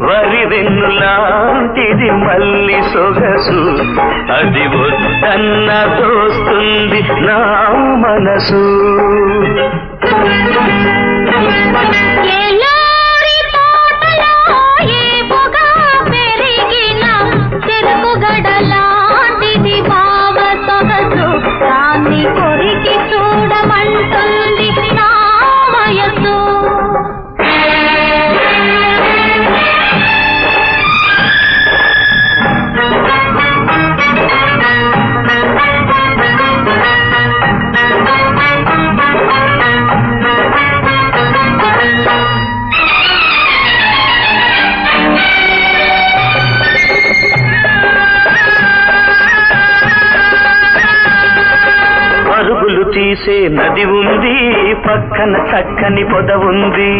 వరి వెన్నులాంటిది మల్లి సొగసు అది వద్దన్న దోస్తుంది నా మనసు ఎల్లోరి తోటలో ఏపుగా పెరిగిన చెరుకు గడలాంటిది భావ సొగసు దాన్ని కొరికి చూడమంటుంది నా వయసు పరుగులు తీసే నది ఉంది పక్కన చక్కని పొద ఉంది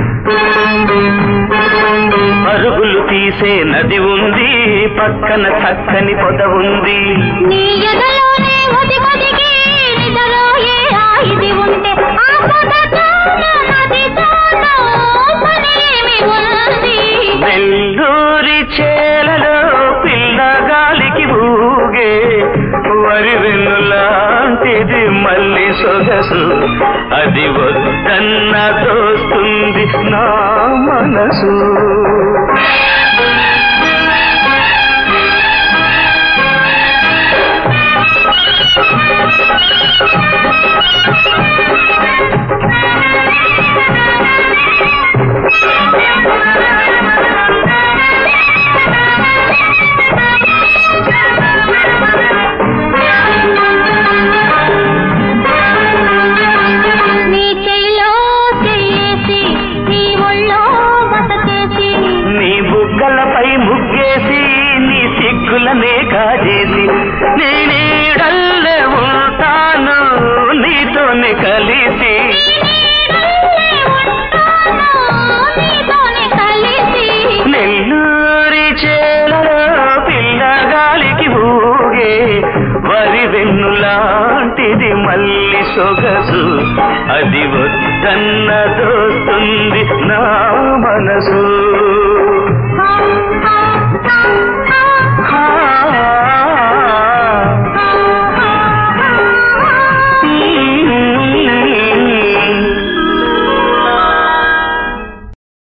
పరుగులు తీసే నది ఉంది పక్కన చక్కని పొద ఉంది నీ ఎదలోనే ఒదిగొదిగి నిదరోయే ఆ ఇది ఉంటే ఆ పొదతోన నదితోన పని ఏమి ఉంది నెల్లూరి చేలలో పిల్లగాలికి ఊగే వరి వెన్నులాంటిది మళ్ళీ సొగసు అది వద్దన్న దోస్తుంది నా మనసు నీ చెయ్యిలో చెయ్యేసి నీ ఒళ్ళో బస చేసి నీ బుగ్గలపై ముగ్గేసి నీ సిగ్గులనే కాజేసి నీ నీడల్లే ఉంటాను నీతోనే కలిసి నీతోనే కలిసి నెల్లూరి చేలలో పిల్లగాలికి ఊగే వరి వెన్నులాంటిది మల్లి సొగసు అది వద్దన్న దోస్తుంది నా మనసు